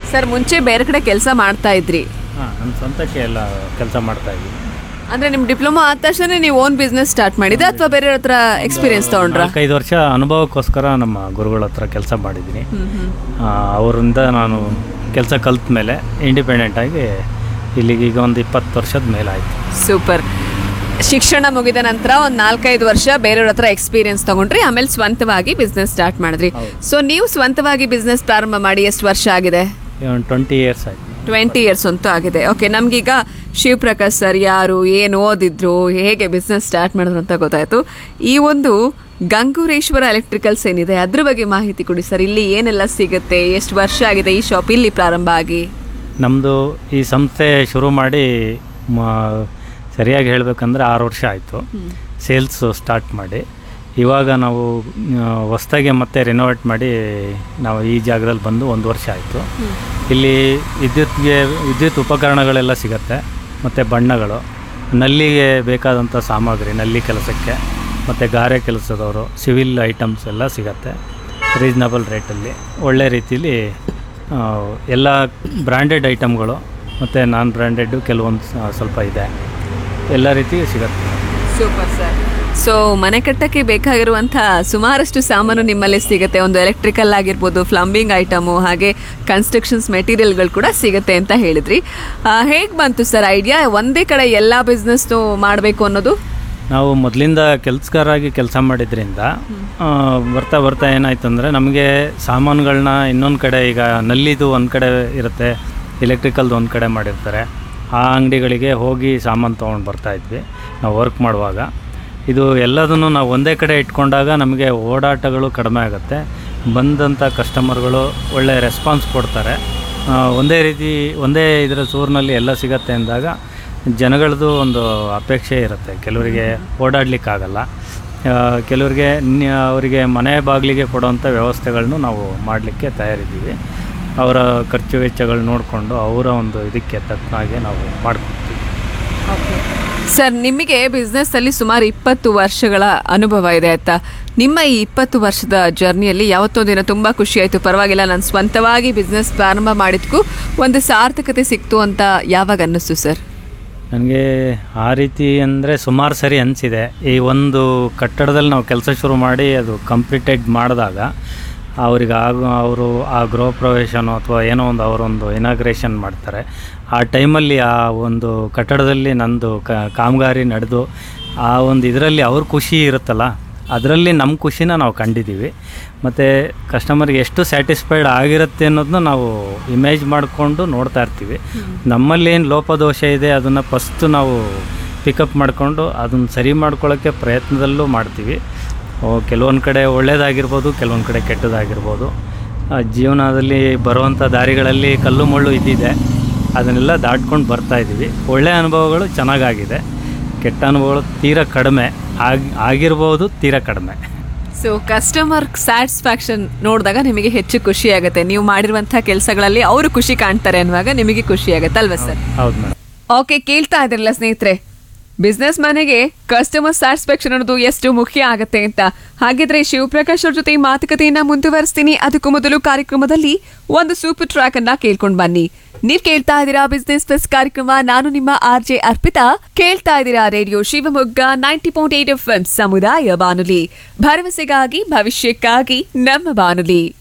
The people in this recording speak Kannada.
ಸರ್ ಮುಂಚೆ ಬೇರೆ ಕಡೆ ಕೆಲಸ ಮಾಡ್ತಾ ಇದ್ರಿ ಹಾಂ ನನ್ನ ಸ್ವಂತಕ್ಕೆ ಎಲ್ಲ ಕೆಲಸ ಮಾಡ್ತಾ ಇದ್ದೀನಿ ಅಂದ್ರೆ ನಿಮ್ ಡಿಪ್ಲೊಮಾ ಆದ ತಕ್ಷಣ ನೀವು ಓನ್ ಬಿಸ್ನೆಸ್ ಸ್ಟಾರ್ಟ್ ಮಾಡಿದ ಅಥವಾ ಬೇರೆ ಹತ್ರ ಎಕ್ಸ್ಪೀರಿಯನ್ಸ್ ತಗೊಂಡ್ರ ನಾಲ್ಕೈದು ವರ್ಷ ಅನುಭವಕ್ಕೋಸ್ಕರ ನಮ್ಮ ಗುರುಗಳ ಹತ್ರ ಕೆಲಸ ಮಾಡಿದ್ದೀನಿ ಆ, ಅವರಿಂದ ನಾನು ಕೆಲಸ ಕಲ್ತ ಮೇಲೆ ಇಂಡಿಪೆಂಡೆಂಟ್ ಆಗಿ ಇಲ್ಲಿಗೆ ಈಗ ಒಂದು ಇಪ್ಪತ್ತು ವರ್ಷದ ಮೇಲೆ ಆಯಿತು ಸೂಪರ್ ಶಿಕ್ಷಣ ಮುಗಿದ ನಂತರ ಒಂದು ನಾಲ್ಕೈದು ವರ್ಷ ಬೇರೆಯವ್ರ ಹತ್ರ ಎಕ್ಸ್ಪೀರಿಯನ್ಸ್ ತಗೊಂಡ್ರಿ ಆಮೇಲೆ ಸ್ವಂತವಾಗಿ ಬಿಸ್ನೆಸ್ ಸ್ಟಾರ್ಟ್ ಮಾಡಿದ್ರಿ ಸೊ ನೀವು ಸ್ವಂತವಾಗಿ ಬಿಸ್ನೆಸ್ ಪ್ರಾರಂಭ ಮಾಡಿ ಎಷ್ಟು ವರ್ಷ ಆಗಿದೆ ಒಂದು ಟ್ವೆಂಟಿ ಇಯರ್ಸ್ ಆಯಿತು ಟ್ವೆಂಟಿ ಇಯರ್ಸ್ ಅಂತೂ ಆಗಿದೆ ಓಕೆ ನಮ್ಗೀಗ ಶಿವಪ್ರಕಾಶ್ ಸರ್ ಯಾರು ಏನು ಓದಿದ್ರು ಹೇಗೆ ಬಿಸ್ನೆಸ್ ಸ್ಟಾರ್ಟ್ ಮಾಡಿದ್ರು ಅಂತ ಗೊತ್ತಾಯ್ತು ಈ ಒಂದು ಗಂಗೂರೇಶ್ವರ ಎಲೆಕ್ಟ್ರಿಕಲ್ಸ್ ಏನಿದೆ ಅದ್ರ ಬಗ್ಗೆ ಮಾಹಿತಿ ಕೊಡಿ ಸರ್ ಇಲ್ಲಿ ಏನೆಲ್ಲ ಸಿಗುತ್ತೆ ಎಷ್ಟು ವರ್ಷ ಆಗಿದೆ ಈ ಶಾಪ್ ಇಲ್ಲಿ ಪ್ರಾರಂಭ ಆಗಿ ನಮ್ಮದು ಈ ಸಂಸ್ಥೆ ಶುರು ಮಾಡಿ ಮ- ಸರಿಯಾಗಿ ಹೇಳಬೇಕಂದ್ರೆ ಆರು ವರ್ಷ ಆಯಿತು ಸೇಲ್ಸು ಸ್ಟಾರ್ಟ್ ಮಾಡಿ ಇವಾಗ ನಾವು ಹೊಸ್ದಾಗೆ ಮತ್ತೆ ರಿನೋವೇಟ್ ಮಾಡಿ ನಾವು ಈ ಜಾಗದಲ್ಲಿ ಬಂದು ಒಂದು ವರ್ಷ ಆಯಿತು ಇಲ್ಲಿ ವಿದ್ಯುತ್ಗೆ ವಿದ್ಯುತ್ ಉಪಕರಣಗಳೆಲ್ಲ ಸಿಗುತ್ತೆ ಮತ್ತು ಬಣ್ಣಗಳು ನಲ್ಲಿಗೆ ಬೇಕಾದಂಥ ಸಾಮಗ್ರಿ ನಲ್ಲಿ ಕೆಲಸಕ್ಕೆ ಮತ್ತು ಗಾರೆ ಕೆಲಸದವರು ಸಿವಿಲ್ ಐಟಮ್ಸ್ ಎಲ್ಲ ಸಿಗತ್ತೆ ರೀಸ್ನಬಲ್ ರೇಟಲ್ಲಿ ಒಳ್ಳೆ ರೀತಿಲಿ ಆ, ಎಲ್ಲ ಬ್ರ್ಯಾಂಡೆಡ್ ಐಟಮ್ಗಳು ಮತ್ತು ನಾನ್ ಬ್ರ್ಯಾಂಡೆಡ್ಡು ಕೆಲವೊಂದು ಸ- ಸ್ವಲ್ಪ ಇದೆ ಎಲ್ಲ ರೀತಿ ಸಿಗುತ್ತೆ ಸೂಪರ್ ಸರ್ ಸೊ ಮನೆ ಕಟ್ಟಕ್ಕೆ ಬೇಕಾಗಿರುವಂಥ ಸುಮಾರಷ್ಟು ಸಾಮಾನು ನಿಮ್ಮಲ್ಲಿ ಸಿಗುತ್ತೆ ಒಂದು ಎಲೆಕ್ಟ್ರಿಕಲ್ ಆಗಿರ್ಬೋದು ಪ್ಲಂಬಿಂಗ್ ಐಟಮು ಹಾಗೆ ಕನ್ಸ್ಟ್ರಕ್ಷನ್ಸ್ ಮೆಟೀರಿಯಲ್ಗಳು ಕೂಡ ಸಿಗುತ್ತೆ ಅಂತ ಹೇಳಿದ್ರಿ ಹೇಗೆ ಬಂತು ಸರ್ ಐಡಿಯಾ ಒಂದೇ ಕಡೆ ಎಲ್ಲ ಬಿಸ್ನೆಸ್ನು ಮಾಡಬೇಕು ಅನ್ನೋದು ನಾವು ಮೊದಲಿಂದ ಕೆಲಸಗಾರಾಗಿ ಕೆಲಸ ಮಾಡಿದ್ರಿಂದ ಆ, ಬರ್ತಾ ಬರ್ತಾ ಏನಾಯ್ತು ಅಂದರೆ ನಮಗೆ ಸಾಮಾನುಗಳನ್ನ ಇನ್ನೊಂದು ಕಡೆ ಈಗ ನಲ್ಲಿದು ಒಂದು ಕಡೆ ಇರುತ್ತೆ ಎಲೆಕ್ಟ್ರಿಕಲ್ದು ಒಂದು ಕಡೆ ಮಾಡಿರ್ತಾರೆ ಆ ಅಂಗಡಿಗಳಿಗೆ ಹೋಗಿ ಸಾಮಾನು ತೊಗೊಂಡು ಬರ್ತಾ ಇದ್ವಿ ನಾವು ವರ್ಕ್ ಮಾಡುವಾಗ ಇದು ಎಲ್ಲದನ್ನು ನಾವು ಒಂದೇ ಕಡೆ ಇಟ್ಕೊಂಡಾಗ ನಮಗೆ ಓಡಾಟಗಳು ಕಡಿಮೆ ಆಗುತ್ತೆ ಬಂದಂಥ ಕಸ್ಟಮರ್ಗಳು ಒಳ್ಳೆ ರೆಸ್ಪಾನ್ಸ್ ಕೊಡ್ತಾರೆ ಆ, ಒಂದೇ ರೀತಿ ಒಂದೇ ಇದರ ಸೂರಿನಲ್ಲಿ ಎಲ್ಲ ಸಿಗತ್ತೆ ಅಂದಾಗ ಜನಗಳದ್ದು ಒಂದು ಅಪೇಕ್ಷೆ ಇರುತ್ತೆ ಕೆಲವರಿಗೆ ಓಡಾಡಲಿಕ್ಕಾಗಲ್ಲ ಆ, ಕೆಲವರಿಗೆ ನ್ಯ- ಅವರಿಗೆ ಮನೆ ಬಾಗಿಲಿಗೆ ಕೊಡುವಂಥ ವ್ಯವಸ್ಥೆಗಳನ್ನು ನಾವು ಮಾಡಲಿಕ್ಕೆ ತಯಾರಿದ್ದೀವಿ ಅವರ ಖರ್ಚು ವೆಚ್ಚಗಳು ನೋಡಿಕೊಂಡು ಅವರ ಒಂದು ಇದಕ್ಕೆ ತಕ್ಕನಾಗೆ ನಾವು ಮಾಡ್ಕೊಡ್ತೀವಿ ಸರ್ ನಿಮಗೆ ಬಿಸ್ನೆಸ್ ಅಲ್ಲಿ ಸುಮಾರು ಇಪ್ಪತ್ತು ವರ್ಷಗಳ ಅನುಭವ ಇದೆ ಆಯ್ತಾ ನಿಮ್ಮ ಈ ಇಪ್ಪತ್ತು ವರ್ಷದ ಜರ್ನಿಯಲ್ಲಿ ಯಾವತ್ತೋ ದಿನ ತುಂಬಾ ಖುಷಿ ಆಯ್ತು ಪರವಾಗಿಲ್ಲ ನಾನು ಸ್ವಂತವಾಗಿ ಬಿಸ್ನೆಸ್ ಪ್ರಾರಂಭ ಮಾಡಿದ್ಕೂ ಒಂದು ಸಾರ್ಥಕತೆ ಸಿಕ್ತು ಅಂತ ಯಾವಾಗ ಅನ್ನಿಸ್ತು ಸರ್ ನನಗೆ ಆ ರೀತಿ ಅಂದರೆ ಸುಮಾರು ಸರಿ ಅನಿಸಿದೆ ಈ ಒಂದು ಕಟ್ಟಡದಲ್ಲಿ ನಾವು ಕೆಲಸ ಶುರು ಮಾಡಿ ಅದು ಕಂಪ್ಲೀಟೆಡ್ ಮಾಡಿದಾಗ ಅವ್ರಿಗೆ ಆಗ ಅವರು ಆ ಗೃಹ ಪ್ರವೇಶನೋ ಅಥವಾ ಏನೋ ಒಂದು ಅವರೊಂದು ಇನಾಗ್ರೇಷನ್ ಮಾಡ್ತಾರೆ ಆ ಟೈಮಲ್ಲಿ ಆ ಒಂದು ಕಟ್ಟಡದಲ್ಲಿ ನಂದು ಕ ಕಾಮಗಾರಿ ನಡೆದು ಆ ಒಂದು ಇದರಲ್ಲಿ ಅವ್ರ ಖುಷಿ ಇರುತ್ತಲ್ಲ ಅದರಲ್ಲಿ ನಮ್ಮ ಖುಷಿನ ನಾವು ಕಂಡಿದ್ದೀವಿ ಮತ್ತು ಕಸ್ಟಮರ್ಗೆ ಎಷ್ಟು ಸ್ಯಾಟಿಸ್ಫೈಡ್ ಆಗಿರುತ್ತೆ ಅನ್ನೋದನ್ನ ನಾವು ಇಮೇಜ್ ಮಾಡಿಕೊಂಡು ನೋಡ್ತಾ ಇರ್ತೀವಿ ನಮ್ಮಲ್ಲಿ ಏನು ಲೋಪದೋಷ ಇದೆ ಅದನ್ನು ಫಸ್ಟು ನಾವು ಪಿಕಪ್ ಮಾಡಿಕೊಂಡು ಅದನ್ನು ಸರಿ ಮಾಡ್ಕೊಳ್ಳೋಕ್ಕೆ ಪ್ರಯತ್ನದಲ್ಲೂ ಮಾಡ್ತೀವಿ ಕೆಲವೊಂದು ಕಡೆ ಒಳ್ಳೆಯದಾಗಿರ್ಬೋದು ಕೆಲವೊಂದು ಕಡೆ ಕೆಟ್ಟದಾಗಿರ್ಬೋದು ಆ, ಜೀವನದಲ್ಲಿ ಬರುವಂಥ ದಾರಿಗಳಲ್ಲಿ ಕಲ್ಲು ಮುಳ್ಳು ಇದ್ದಿದೆ ಅದನ್ನೆಲ್ಲ ದಾಟ್ಕೊಂಡು ಬರ್ತಾ ಇದ್ದೀವಿ ಒಳ್ಳೆಯ ಅನುಭವಗಳು ಚೆನ್ನಾಗಾಗಿದೆ ಕೆಟ್ಟ ಅನುಭವಗಳು ತೀರಾ ಕಡಿಮೆ ಆಗಿ ಆಗಿರ್ಬೋದು ತೀರಾ ಕಡಿಮೆ ಸೊ ಕಸ್ಟಮರ್ ಸ್ಯಾಟಿಸ್ಫ್ಯಾಕ್ಷನ್ ನೋಡಿದಾಗ ನಿಮಗೆ ಹೆಚ್ಚು ಖುಷಿ ಆಗುತ್ತೆ ನೀವು ಮಾಡಿರುವಂಥ ಕೆಲಸಗಳಲ್ಲಿ ಅವರು ಖುಷಿ ಕಾಣ್ತಾರೆ ಅನ್ನುವಾಗ ನಿಮಗೆ ಖುಷಿ ಆಗುತ್ತೆ ಅಲ್ವಾ ಸರ್ ಹೌದು ಮೇಡಮ್ ಓಕೆ ಕೇಳ್ತಾ ಇದ್ರಲ್ಲ ಸ್ನೇಹಿತರೆ ಬಿಸ್ನೆಸ್ ಮನೆಗೆ ಕಸ್ಟಮರ್ ಸ್ಯಾಟಿಸ್ಫ್ಯಾಕ್ಷನ್ ಅನ್ನೋದು ಎಷ್ಟು ಮುಖ್ಯ ಆಗತ್ತೆ ಅಂತ ಹಾಗಿದ್ರೆ ಶಿವಪ್ರಕಾಶ್ ಅವ್ರ ಜೊತೆ ಈ ಮಾತುಕತೆಯನ್ನ ಮುಂದುವರಿಸ್ತೀನಿ ಅದಕ್ಕೂ ಮೊದಲು ಕಾರ್ಯಕ್ರಮದಲ್ಲಿ ಒಂದು ಸೂಪರ್ ಟ್ರ್ಯಾಕ್ ಅನ್ನ ಕೇಳ್ಕೊಂಡ್ ಬನ್ನಿ ನೀವ್ ಕೇಳ್ತಾ ಇದ್ದೀರಾ ಬಿಸ್ನೆಸ್ ಪ್ಲಸ್ ಕಾರ್ಯಕ್ರಮ ನಾನು ನಿಮ್ಮ ಆರ್ ಜೆ ಅರ್ಪಿತಾ ಕೇಳ್ತಾ ಇದ್ದೀರಾ radio Shivamogga ninety point eight F ಸಮುದಾಯ ಬಾನುಲಿ ಭರವಸೆಗಾಗಿ ಭವಿಷ್ಯಕ್ಕಾಗಿ ನಮ್ಮ ಬಾನುಲಿ